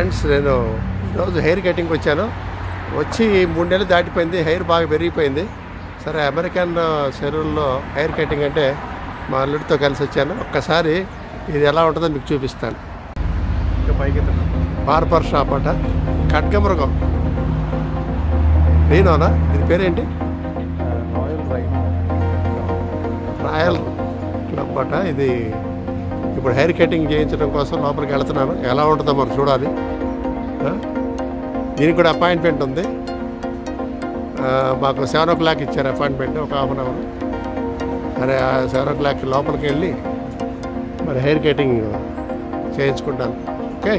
Friends నేను ఈరోజు hair కటింగ్కి వచ్చాను వచ్చి మూడు నెలలు దాటిపోయింది హెయిర్ బాగా పెరిగిపోయింది సరే అమెరికన్ సెలూన్లో హెయిర్ కటింగ్ అంటే మా అల్లుడితో కలిసి వచ్చాను ఒక్కసారి ఇది ఎలా ఉంటుందో మీకు చూపిస్తాను ఇంకా పైకి బార్బర్ షాప్ అట ఖడ్గమృగం నేనోనా దీని పేరేంటి రాయల్ రైట్ రాయల్ క్లబ్ అట ఇది ఇప్పుడు హెయిర్ కటింగ్ చేయించడం కోసం లోపలికి వెళ్తున్నాను ఎలా ఉంటుందో మనం చూడాలి ఆ? దీనికి కూడా అపాయింట్మెంట్ ఉంది ఆ, మాకు సెవెన్ ఓ క్లాక్ ఇచ్చారు అపాయింట్మెంట్ ఒక హాఫ్ అన్ అవర్ సరే ఆ సెవెన్ ఓ క్లాక్ లోపలికి వెళ్ళి మరి హెయిర్ కటింగ్ చేయించుకుంటాను ఓకే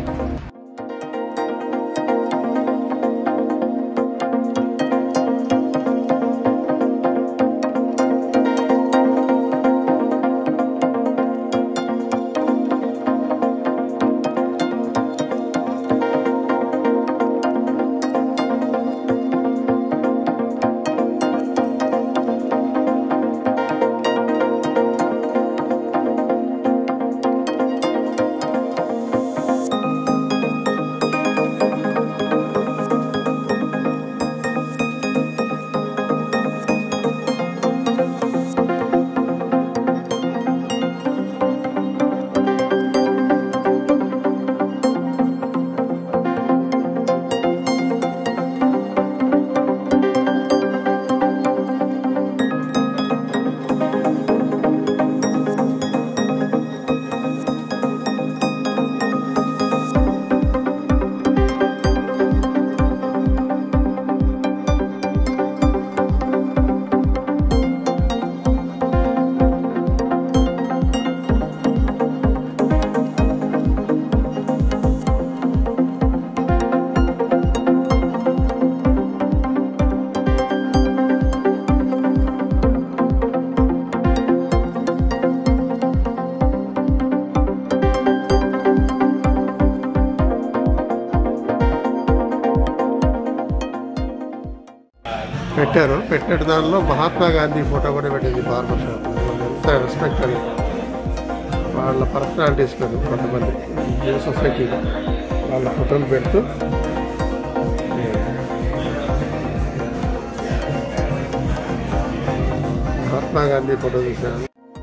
పెట్టారు పెట్టిన దానిలో మహాత్మా గాంధీ ఫోటో కూడా పెట్టింది బార్బర్ షాప్ ఎంత రెస్పెక్ట్ అది వాళ్ళ పర్సనాలిటీస్ మీద కొంతమంది ఏ సొసైటీ వాళ్ళ ఫోటోలు పెడుతూ మహాత్మా గాంధీ ఫోటో తీశాను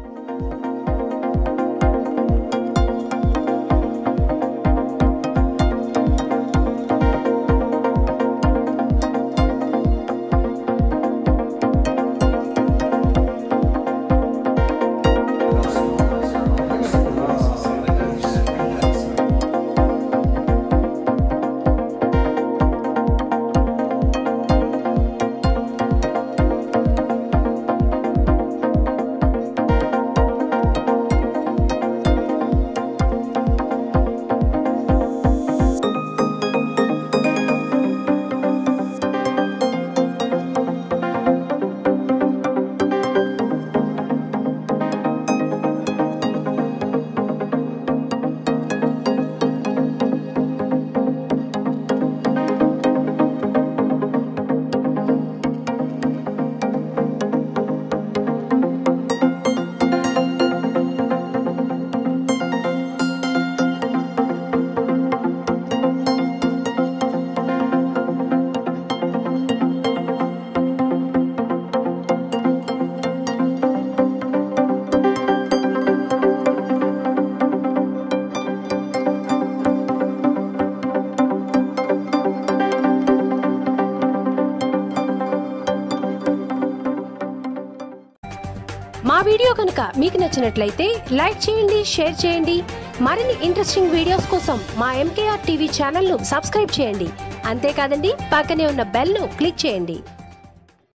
మా వీడియో కనుక మీకు నచ్చినట్లయితే లైక్ చేయండి షేర్ చేయండి మరిన్ని ఇంట్రెస్టింగ్ వీడియోస్ కోసం మా ఎంకేఆర్ టీవీ ఛానల్ను సబ్స్క్రైబ్ చేయండి అంతేకాదండి పక్కనే ఉన్న బెల్ను క్లిక్ చేయండి